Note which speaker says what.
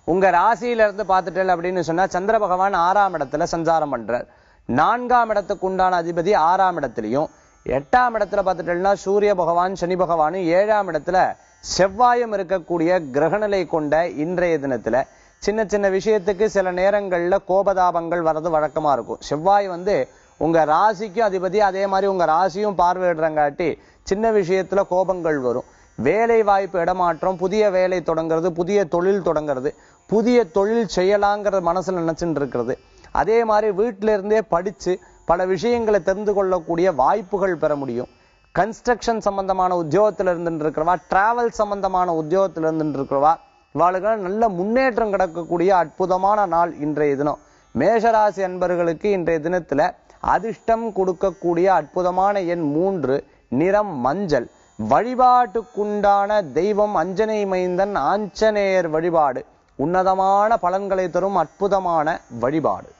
Speaker 1: உங்க ராசியில இருந்து பார்த்துட்டேன் அப்படின்னு சொன்னா சந்திர பகவான் ஆறாம் இடத்துல சஞ்சாரம் பண்றார் நான்காம் இடத்துக்கு உண்டான அதிபதி ஆறாம் இடத்துலயும் எட்டாம் இடத்துல பார்த்துட்டேன்னா சூரிய பகவான் சனி பகவான் ஏழாம் இடத்துல செவ்வாயும் இருக்கக்கூடிய கிரகநிலை கொண்ட இன்றைய தினத்துல சின்ன சின்ன விஷயத்துக்கு சில நேரங்கள்ல கோபதாபங்கள் வர்றது வழக்கமா இருக்கும் செவ்வாய் வந்து உங்க ராசிக்கும் அதிபதி அதே மாதிரி உங்க ராசியும் பார்வையிடுறங்காட்டி சின்ன விஷயத்துல கோபங்கள் வரும் வேலை வாய்ப்பு இடமாற்றம் புதிய வேலை தொடங்குறது புதிய தொழில் தொடங்குறது புதிய தொழில் செய்யலாங்கிற மனசுல நினைச்சுட்டு இருக்கிறது அதே மாதிரி வீட்டில இருந்தே படிச்சு பல விஷயங்களை தெரிந்து கொள்ளக்கூடிய வாய்ப்புகள் பெற முடியும் கன்ஸ்ட்ரக்ஷன் சம்பந்தமான உத்தியோகத்துல இருந்துட்டு இருக்கிறவா டிராவல் சம்பந்தமான உத்தியோகத்துல இருந்துட்டு இருக்கிறவா இவாளுக்கு நல்ல முன்னேற்றம் கிடக்கக்கூடிய அற்புதமான நாள் இன்றைய தினம் மேஷராசி அன்பர்களுக்கு இன்றைய தினத்துல அதிர்ஷ்டம் கொடுக்கக்கூடிய அற்புதமான எண் மூன்று நிறம் மஞ்சள் வழிபாட்டுக்குண்டான தெய்வம் அஞ்சனை மைந்தன் ஆஞ்சநேயர் வழிபாடு உன்னதமான பலன்களை தரும் அற்புதமான வழிபாடு